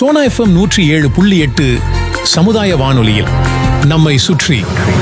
Sona FM நூற்றி ஏழு புள்ளி எட்டு சமுதாய வானொலியில் நம்மை சுற்றி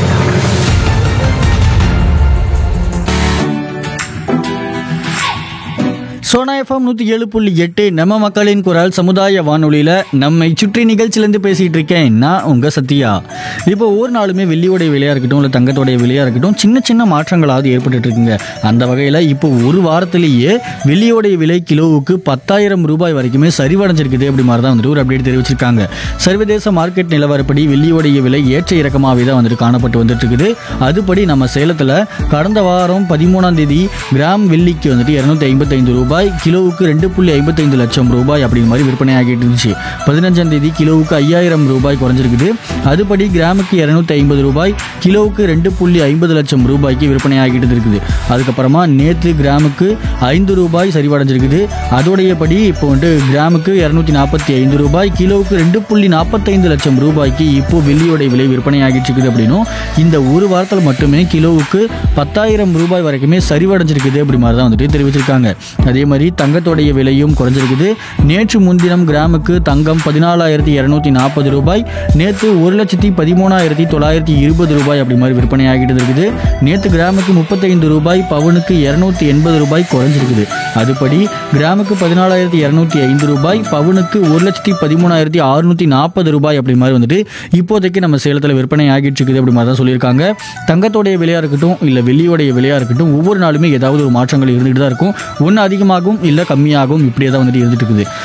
சோனா எஃப்எம் நூற்றி ஏழு புள்ளி எட்டு நம்ம மக்களின் குரல் சமுதாய வானொலியில் நம்மை சுற்றி நிகழ்ச்சியிலேருந்து பேசிகிட்டு இருக்கேன் நான் உங்கள் சத்யா இப்போ ஒவ்வொரு நாளுமே வெள்ளியோடைய விலையாக இருக்கட்டும் இல்லை தங்கத்தோடைய விலையாக இருக்கட்டும் சின்ன சின்ன மாற்றங்களாவது ஏற்பட்டுட்டு இருக்குங்க அந்த வகையில் இப்போ ஒரு வாரத்திலேயே வெள்ளியோடைய விலை கிலோவுக்கு பத்தாயிரம் ரூபாய் வரைக்குமே சரிவடைஞ்சிருக்குது அப்படி மாதிரி தான் வந்துட்டு ஒரு அப்டேட் தெரிவிச்சிருக்காங்க சர்வதேச மார்க்கெட் நிலவரப்படி வெள்ளியோடைய விலை ஏற்ற இறக்கமாகவே தான் வந்துட்டு காணப்பட்டு வந்துட்டு இருக்குது அதுபடி நம்ம சேலத்தில் கடந்த வாரம் பதிமூணாம் தேதி கிராம் வெள்ளிக்கு வந்துட்டு இரநூத்தி ஐம்பத்தைந்து ரூபாய் கிலோவுக்கு ரெண்டு புள்ளி ஐம்பத்தைந்து லட்சம் ரூபாய் அப்படிங்கிற மாதிரி விற்பனை ஆகிட்டு இருந்துச்சு பதினஞ்சாம் தேதி கிலோவுக்கு ஐயாயிரம் ரூபாய் குறைஞ்சிருக்குது அதுபடி கிராமுக்கு இரநூத்தி ஐம்பது ரூபாய் கிலோவுக்கு ரெண்டு புள்ளி ஐம்பது லட்சம் ரூபாய்க்கு விற்பனை ஆகிட்டு இருக்குது அதுக்கப்புறமா நேற்று கிராமுக்கு ஐந்து ரூபாய் சரிவடைஞ்சிருக்குது அதோடையபடி இப்போ வந்துட்டு கிராமுக்கு இரநூத்தி நாற்பத்தி ஐந்து ரூபாய் கிலோவுக்கு ரெண்டு புள்ளி நாற்பத்தைந்து லட்சம் ரூபாய்க்கு இப்போ வெள்ளியோட விலை விற்பனை ஆகிட்டு இருக்குது அப்படின்னும் இந்த ஒரு வாரத்தில் மட்டுமே கிலோவுக்கு பத்தாயிரம் ரூபாய் வரைக்குமே சரிவடைஞ்சிருக்குது அப்படி மாதிரி தான் வந்துட்டு தெரிவிச்சிருக்காங்க அதே மாதிரி தங்கத்தோடைய விலையும் குறைஞ்சிருக்குது நேற்று முன்தினம் கிராமுக்கு தங்கம் பதினாலாயிரத்தி இரநூத்தி நாற்பது ரூபாய் நேற்று ஒரு லட்சத்தி பதிமூணாயிரத்தி தொள்ளாயிரத்தி இருபது ரூபாய் அப்படி மாதிரி விற்பனை ஆகிட்டு இருக்குது நேற்று கிராமுக்கு முப்பத்தைந்து ரூபாய் பவுனுக்கு இரநூத்தி எண்பது ரூபாய் குறைஞ்சிருக்குது அதுபடி கிராமுக்கு பதினாலாயிரத்தி இரநூத்தி ஐந்து ரூபாய் பவுனுக்கு ஒரு லட்சத்தி பதிமூணாயிரத்தி அறுநூத்தி நாற்பது ரூபாய் அப்படி மாதிரி வந்துட்டு இப்போதைக்கு நம்ம சேலத்தில் விற்பனை ஆகிட்டு இருக்குது அப்படி மாதிரி தான் சொல்லியிருக்காங்க தங்கத்தோடைய விலையாக இருக்கட்டும் இல்லை வெள்ளியோடைய விலையாக இருக்கட்டும் ஒவ்வொரு நாளுமே ஏதாவது ஒரு மாற்றங்கள் இருந்துகிட்டு தான் இருக்கும் ஒன்று அதிகமாகவும் இல்லை கம்மியாகவும் இப்படியே தான் வந்துட்டு இருந்துட்டு இருக்குது